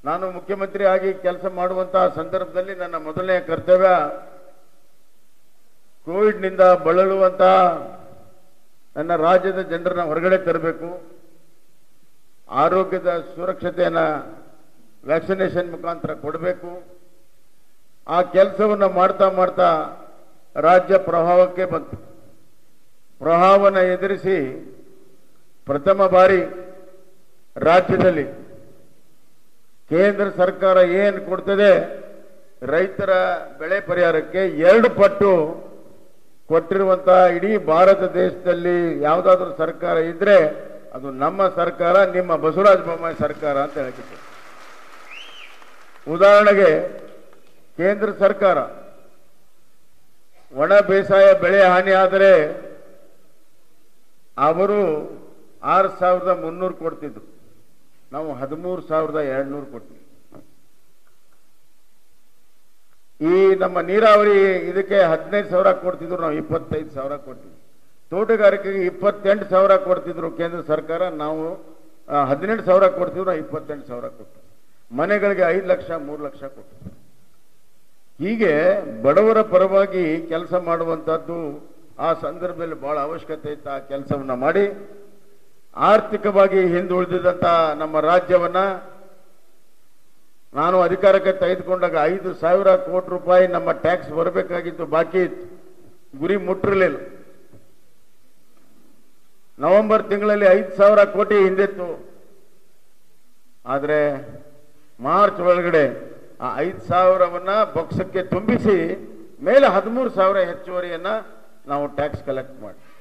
ನಾನು ಮುಖ್ಯಮಂತ್ರಿ ಆಗಿ ಕೆಲಸ ಮಾಡುವಂತಹ ಸಂದರ್ಭದಲ್ಲಿ ನನ್ನ ಮೊದಲನೆಯ ಕರ್ತವ್ಯ ಕೋವಿಡ್ನಿಂದ ಬಳಲುವಂತಹ ನನ್ನ ರಾಜ್ಯದ ಜನರನ್ನ ಹೊರಗಡೆ ತರಬೇಕು ಆರೋಗ್ಯದ ಸುರಕ್ಷತೆಯನ್ನು ವ್ಯಾಕ್ಸಿನೇಷನ್ ಮುಖಾಂತರ ಕೊಡಬೇಕು ಆ ಕೆಲಸವನ್ನು ಮಾಡ್ತಾ ಮಾಡ್ತಾ ರಾಜ್ಯ ಪ್ರಭಾವಕ್ಕೆ ಬಂತು ಪ್ರಭಾವವನ್ನು ಎದುರಿಸಿ ಪ್ರಥಮ ಬಾರಿ ರಾಜ್ಯದಲ್ಲಿ ಕೇಂದ್ರ ಸರ್ಕಾರ ಏನು ಕೊಡ್ತದೆ ರೈತರ ಬೆಳೆ ಪರಿಹಾರಕ್ಕೆ ಎರಡು ಪಟ್ಟು ಕೊಟ್ಟಿರುವಂತಹ ಇಡೀ ಭಾರತ ದೇಶದಲ್ಲಿ ಯಾವುದಾದ್ರೂ ಸರ್ಕಾರ ಇದ್ರೆ ಅದು ನಮ್ಮ ಸರ್ಕಾರ ನಿಮ್ಮ ಬಸವರಾಜ ಬೊಮ್ಮಾಯಿ ಸರ್ಕಾರ ಅಂತ ಹೇಳಿದ್ರು ಉದಾಹರಣೆಗೆ ಕೇಂದ್ರ ಸರ್ಕಾರ ಒಣ ಬೇಸಾಯ ಬೆಳೆ ಹಾನಿ ಆದರೆ ಅವರು ಆರು ಸಾವಿರದ ಮುನ್ನೂರು ಕೊಡ್ತಿದ್ರು ನಾವು ಹದಿಮೂರು ಸಾವಿರದ ಎರಡ್ನೂರು ಕೊಡ್ತೀವಿ ಈ ನಮ್ಮ ನೀರಾವರಿ ಇದಕ್ಕೆ ಹದಿನೈದು ಸಾವಿರ ಕೊಡ್ತಿದ್ರು ನಾವು ಇಪ್ಪತ್ತೈದು ಸಾವಿರ ಕೊಡ್ತೀವಿ ತೋಟಗಾರಿಕೆಗೆ ಇಪ್ಪತ್ತೆಂಟು ಸಾವಿರ ಕೊಡ್ತಿದ್ರು ಕೇಂದ್ರ ಸರ್ಕಾರ ನಾವು ಆ, ಹದಿನೆಂಟು ಸಾವಿರ ಕೊಡ್ತಿದ್ರು ನಾವು ಇಪ್ಪತ್ತೆಂಟು ಸಾವಿರ ಕೊಟ್ಟು ಮನೆಗಳಿಗೆ ಐದು ಲಕ್ಷ ಮೂರು ಲಕ್ಷ ಕೊಟ್ಟು ಹೀಗೆ ಬಡವರ ಪರವಾಗಿ ಕೆಲಸ ಮಾಡುವಂಥದ್ದು ಆ ಸಂದರ್ಭದಲ್ಲಿ ಬಹಳ ಅವಶ್ಯಕತೆ ಇತ್ತು ಆ ಕೆಲಸವನ್ನ ಮಾಡಿ ಆರ್ಥಿಕವಾಗಿ ಹಿಂದುಳಿದಿದ್ದಂಥ ನಮ್ಮ ರಾಜ್ಯವನ್ನ ನಾನು ಅಧಿಕಾರಕ್ಕೆ ತೆಗೆದುಕೊಂಡಾಗ ಐದು ಸಾವಿರ ಕೋಟಿ ರೂಪಾಯಿ ನಮ್ಮ ಟ್ಯಾಕ್ಸ್ ಬರಬೇಕಾಗಿತ್ತು ಬಾಕಿ ಇತ್ತು ಗುರಿ ಮುಟ್ಟಿರಲಿಲ್ಲ ನವೆಂಬರ್ ತಿಂಗಳಲ್ಲಿ ಐದು ಸಾವಿರ ಕೋಟಿ ಹಿಂದಿತ್ತು ಆದರೆ ಮಾರ್ಚ್ ಒಳಗಡೆ ಆ ಐದು ಸಾವಿರವನ್ನ ಬೊಕ್ಸಕ್ಕೆ ತುಂಬಿಸಿ ಮೇಲೆ ಹದಿಮೂರು ಸಾವಿರ ಹೆಚ್ಚುವರಿಯನ್ನ ನಾವು ಟ್ಯಾಕ್ಸ್ ಕಲೆಕ್ಟ್ ಮಾಡಿ